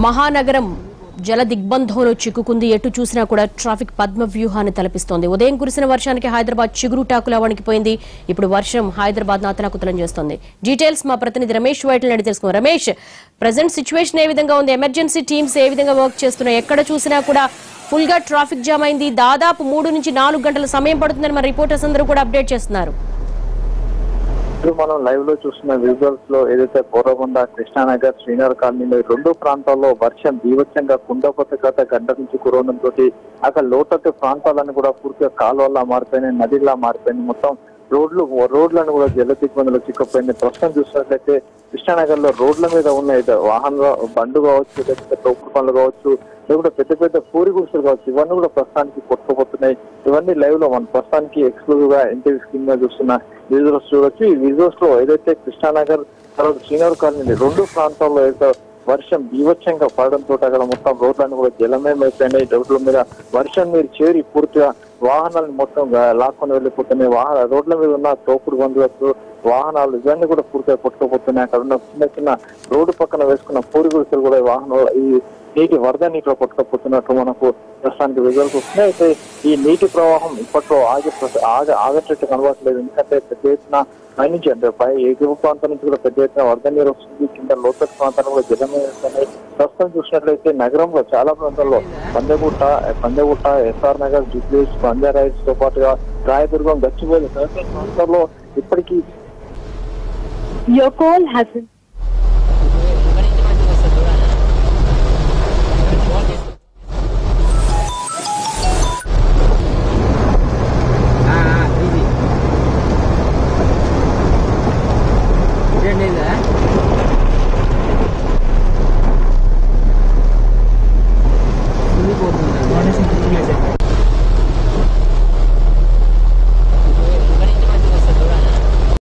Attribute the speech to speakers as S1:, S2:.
S1: మహానగరం జల దిగ్బంధంలో చిక్కుకుంది ఎటు చూసినా కూడా ట్రాఫిక్ పద్మ వ్యూహాన్ని తలపిస్తోంది ఉదయం కురిసిన వర్షానికి హైదరాబాద్ చిగురుటాకులా వణికిపోయింది ఇప్పుడు వర్షం హైదరాబాద్ నాతనాకుతలం చేస్తోంది డీటెయిల్స్ మా ప్రతినిధి రమేష్ వైట్ల అడిగి తెలుసుకుందాం రమేష్ ప్రజెంట్ సిచ్యువేషన్ ఏ విధంగా ఉంది ఎమర్జెన్సీ టీమ్స్ ఏ విధంగా వర్క్ చేస్తున్నాయి ఎక్కడ చూసినా కూడా ఫుల్ గా ట్రాఫిక్ జామ్ అయింది దాదాపు మూడు నుంచి నాలుగు గంటల సమయం పడుతుందని మన రిపోర్టర్స్ అందరూ కూడా అప్డేట్ చేస్తున్నారు
S2: ఇప్పుడు మనం లైవ్ లో చూస్తున్న విజువల్స్ లో ఏదైతే పూర్వకొండ కృష్ణానగర్ శ్రీనగర్ కాలనీలో ఈ రెండు ప్రాంతాల్లో వర్షం బీభత్సంగా కుండపోత గత గంట నుంచి కురవడంతో అక్కడ లోతట్టు ప్రాంతాలన్నీ కూడా పూర్తిగా కాలువల్లా మారిపోయినాయి నదిలా మారిపోయినాయి మొత్తం రోడ్లు రోడ్లను కూడా జల దిగ్బంధంలో చిక్కపోయింది ప్రస్తుతం చూసినట్లయితే కృష్ణానగర్ లో రోడ్ల మీద ఉన్న ఏదో వాహన బండ్లు కావచ్చు లేకపోతే తోపుడు పనులు కావచ్చు లేకుంటే పెద్ద పెద్ద పూరి గుడిసెలు కావచ్చు ఇవన్నీ కూడా ప్రస్తుతానికి కొట్టుకుపోతున్నాయి ఇవన్నీ లైవ్ లో మన ప్రస్తుతానికి ఎక్స్క్లూజివ్ గా ఇంటర్వ్యూ స్కీమ్ గా చూస్తున్న విజువల్స్ చూడొచ్చు ఈ విజువల్స్ లో ఏదైతే కృష్ణానగర్ తర్వాత శ్రీనగర్ కాలనీ రెండు ప్రాంతాల్లో ఏదైతే వర్షం బీభత్సంగా పడడంతో అక్కడ మొత్తం రోడ్లన్నీ కూడా జలమయమైపోయినాయి రోడ్ల మీద వర్షం మీరు చేరి పూర్తిగా వాహనాలను మొత్తం గా- లాక్కొని వెళ్ళిపోతున్నాయి వాహన రోడ్ల మీద ఉన్న తోపుడు బంధువులు వాహనాలు ఇవన్నీ కూడా పూర్తిగా కొట్టుకుపోతున్నాయి అక్కడ ఉన్న చిన్న చిన్న రోడ్డు పక్కన వేసుకున్న పూరి గుడిసెలు కూడా ఈ వాహనాలు ఈ నీటి వరద నీటిలో కొట్టుకుపోతున్నట్టు మనకు ప్రస్తుతానికి విజువల్స్ వస్తున్నాయి అయితే ఈ నీటి ప్రవాహం ఇప్పట్లో ఆగే ప్రస- ఆగ ఆగట్టు కనబడట్లేదు ఎందుకంటే పెద్ద ఎత్తున పైనుంచి అంటే పై ఎగువ ప్రాంతం నుంచి కూడా పెద్ద ఎత్తున వరద నీరు వస్తుంది కింద లోతట్టు ప్రాంతాలు కూడా జలమే వస్తున్నాయి ప్రస్తుతం చూసినట్లయితే నగరంలో చాలా ప్రాంతాల్లో పందెగుట్ట పందెగుట్ట ఎస్ఆర్ నగర్ జుబ్లీస్ బంజారాయిల్స్ తో పాటుగా రాయదుర్గం గచ్చిబౌలి తదితర ప్రాంతాల్లో ఇప్పటికీ
S3: Your call has been.
S4: ఇది